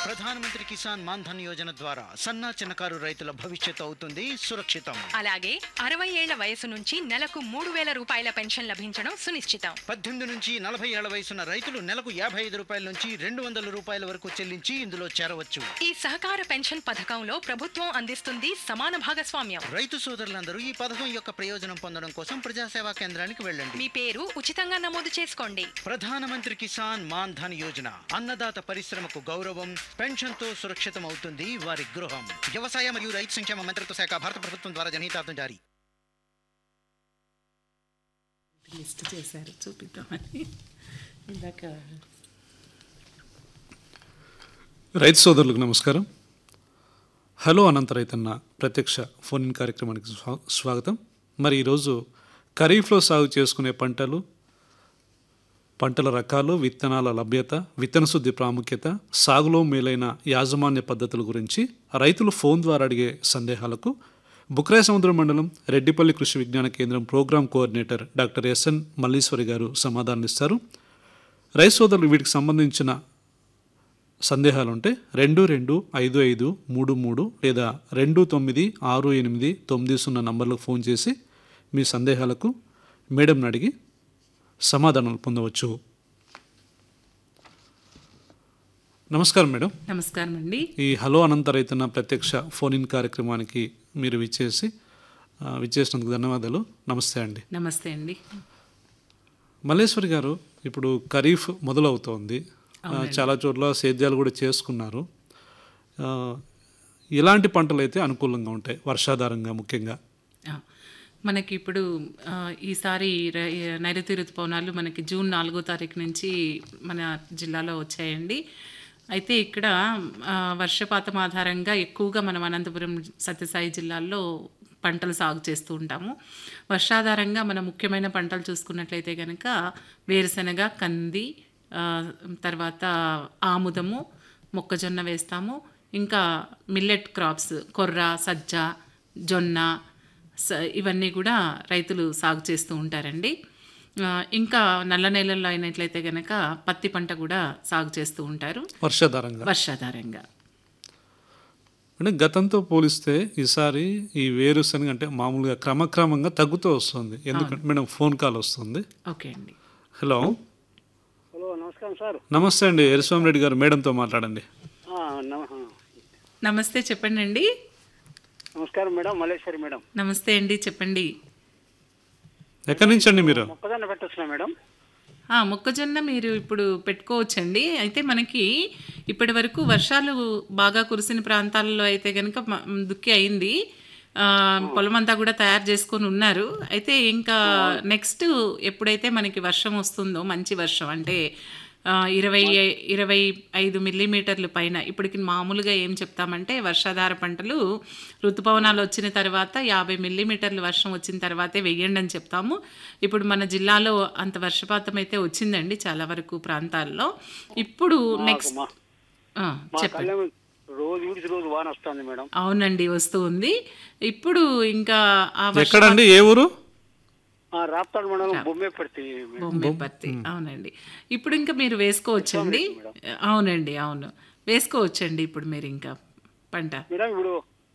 ప్రధానమంత్రి కిసాన్ మాన్ ధన్ యోజన ద్వారా సన్నా చిన్నకారు రైతుల భవిష్యత్తు అవుతుంది సురక్షితం అలాగే అరవై ఏళ్ల వయసు నుంచి నెలకు మూడు వేల రూపాయల పెన్షన్ లభించడం సునిశ్చితం పద్దెనిమిది నుంచి నలభై ఏళ్ల వయసున్న రైతులు నెలకు యాభై ఐదు రూపాయల నుంచి రెండు వందల రూపాయల వరకు చెల్లించి ఇందులో చేరవచ్చు ఈ సహకార పెన్షన్ పథకంలో ప్రభుత్వం అందిస్తుంది సమాన భాగస్వామ్యం రైతు సోదరులందరూ ఈ పథకం యొక్క ప్రయోజనం పొందడం కోసం ప్రజాసేవా కేంద్రానికి వెళ్ళండి మీ పేరు ఉచితంగా నమోదు చేసుకోండి ప్రధానమంత్రి కిసాన్ మాన్ ధన్ యోజన అన్నదాత పరిశ్రమకు గౌరవం పెన్షన్తో సురక్షితం అవుతుంది వారి గృహం వ్యవసాయ మరియు రైతు సంక్షేమ మంత్రిత్వ శాఖ భారత ప్రభుత్వం ద్వారా జనహితార్థం జారీ లిస్ట్ చేశారు చూపిద్దామని ఇందాక రైతు సోదరులకు నమస్కారం హలో అనంత రైతన్న ప్రత్యక్ష ఫోన్ ఇన్ కార్యక్రమానికి స్వా- స్వాగతం మరి ఈరోజు ఖరీఫ్లో సాగు చేసుకునే పంటలు పంటల రకాలు విత్తనాల లభ్యత విత్తన శుద్ధి ప్రాముఖ్యత సాగులో మేలైన యాజమాన్య పద్ధతుల గురించి రైతులు ఫోన్ ద్వారా అడిగే సందేహాలకు బుక్రాయ సముద్రం మండలం Reddipalli Krishi Vignana Kendram program coordinator doctor S N Malleswari garu సమాధానం ఇస్తారు రైతు సోదరులు వీటికి సంబంధించిన సందేహాలు ఉంటే రెండు రెండు ఐదు ఐదు మూడు మూడు లేదా రెండు తొమ్మిది ఆరు ఎనిమిది తొమ్మిది సున్నా నంబర్లకు ఫోన్ చేసి మీ సందేహాలకు మేడంని అడిగి సమాధానాలు పొందవచ్చు నమస్కారం మేడం నమస్కారం అండి ఈ హలో అనంత రైతన్న ప్రత్యక్ష ఫోన్ ఇన్ కార్యక్రమానికి మీరు విచ్చేసి ఆ, విచ్చేసినందుకు ధన్యవాదాలు నమస్తే అండి నమస్తే అండి మల్లేశ్వరి గారు ఇప్పుడు ఖరీఫ్ మొదలవుతోంది ఆ, చాలా చోట్ల సేద్యాలు కూడా చేసుకున్నారు ఆ, ఎలాంటి పంటలు అయితే అనుకూలంగా ఉంటాయి వర్షాధారంగా ముఖ్యంగా ఆ, మనకి ఇప్పుడు ఆ, ఈసారి ర- నైరుతి ఋతుపవనాలు మనకి జూన్ నాలుగో తారీఖు నుంచి మన జిల్లాలో వచ్చాయండి అయితే ఇక్కడ ఆ, వర్షపాతం ఆధారంగా ఎక్కువగా మనం అనంతపురం సత్యసాయి జిల్లాల్లో పంటలు సాగు చేస్తూ ఉంటాము వర్షాధారంగా మన ముఖ్యమైన పంటలు చూసుకున్నట్లయితే కనుక వేరుశనగ కంది ఆ, తర్వాత ఆముదము మొక్కజొన్న వేస్తాము ఇంకా మిల్లెట్ క్రాప్స్ కొర్ర సజ్జ జొన్న స- ఇవన్నీ కూడా రైతులు సాగు చేస్తూ ఉంటారండి ఆ, ఇంకా నల్ల నేలల్లో అయినట్లయితే కనుక పత్తి పంట కూడా సాగు చేస్తూ ఉంటారు వర్షాధారంగా వర్షాధారంగా అంటే గతంతో పోలిస్తే ఈసారి ఈ వేరుశనగ అంటే మామూలుగా క్రమక్రమంగా తగ్గుతూ వస్తుంది ఎందుకంటే మేడం ఫోన్ కాల్ వస్తుంది ఓకే అండి హలో హలో నమస్కారం సార్ నమస్తే అండి ఎరస్వామి రెడ్డి గారు మేడంతో మాట్లాడండి ఆ, నమ- ఆ. నమస్తే చెప్పండి అండి నమస్కారం మేడం మల్లేశ్వరి మేడం నమస్తే అండి చెప్పండి ఎక్కడి నుంచి అండి మీరు మొక్కజొన్న పెట్టొచ్చునా మేడం ఆ, మొక్కజొన్న మీరు ఇప్పుడు పెట్టుకోవచ్చండి అయితే మనకి ఇప్పటి వరకు వర్షాలు బాగా కురిసిన ప్రాంతాల్లో అయితే కనుక మ- దుక్కి అయింది ఆ, పొలం అంతా కూడా తయారు చేసుకొని ఉన్నారు అయితే ఇంకా నెక్స్ట్ ఎప్పుడైతే మనకి వర్షం వస్తుందో మంచి వర్షం అంటే ఆ, ఇరవై ఇరవై ఐదు మిల్లీమీటర్లు పైన ఇప్పటికి మామూలుగా ఏం చెప్తామంటే వర్షాధార పంటలు ఋతుపవనాలు వచ్చిన తర్వాత యాభై మిల్లీమీటర్లు వర్షం వచ్చిన తర్వాతే వెయ్యండి అని చెప్తాము ఇప్పుడు మన జిల్లాలో అంత వర్షపాతం అయితే వచ్చిందండి చాలా వరకు ప్రాంతాల్లో ఇప్పుడు నెక్స్ట్ మా- ఆ, మా చెప్పండి కళ్యాణ్ రోజు విడిచి రోజు వాన వస్తుంది మేడం అవునండి వస్తూ ఉంది ఇప్పుడు ఇంకా ఆ వర్ష ఎక్కడండి ఏ ఊరు ఆ, రాప్తాడు మండలం బొమ్మే పడితే మేడం. బొమ్మే పత్తి అవునండి ఇప్పుడు ఇంకా మీరు వేసుకోవచ్చండి అవునండి అవును వేసుకోవచ్చండి ఇప్పుడు మీరు ఇంకా పంట మేడం ఇప్పుడు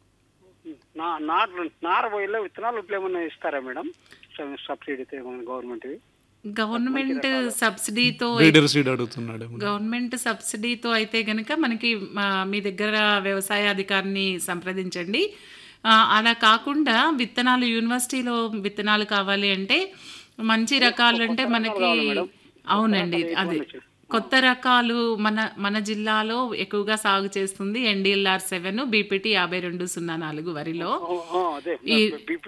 నా నారు నార పోయిలో విత్తనాలు ఇట్లా ఏమన్నా ఇస్తారా మేడం స- సబ్సిడీ అయితే ఏమన్నా గవర్నమెంట్ గవర్నమెంట్ సబ్సిడీతో రీడర్ సీడ్ అడుగుతున్నాడు గవర్నమెంట్ సబ్సిడీతో అయితే గనక మనకి మా- మీ దగ్గర వ్యవసాయ అధికారిని సంప్రదించండి ఆ, అలా కాకుండా విత్తనాలు యూనివర్సిటీలో విత్తనాలు కావాలి అంటే మంచి రకాలు అంటే మనకి అవునండి అది కొత్త రకాలు మన మన జిల్లాలో ఎక్కువగా సాగు చేస్తుంది ఎన్డీఎల్ఆర్ సెవెన్ బీపీటీ యాభై రెండు సున్నా నాలుగు వరిలో అదే ఈ బీపీ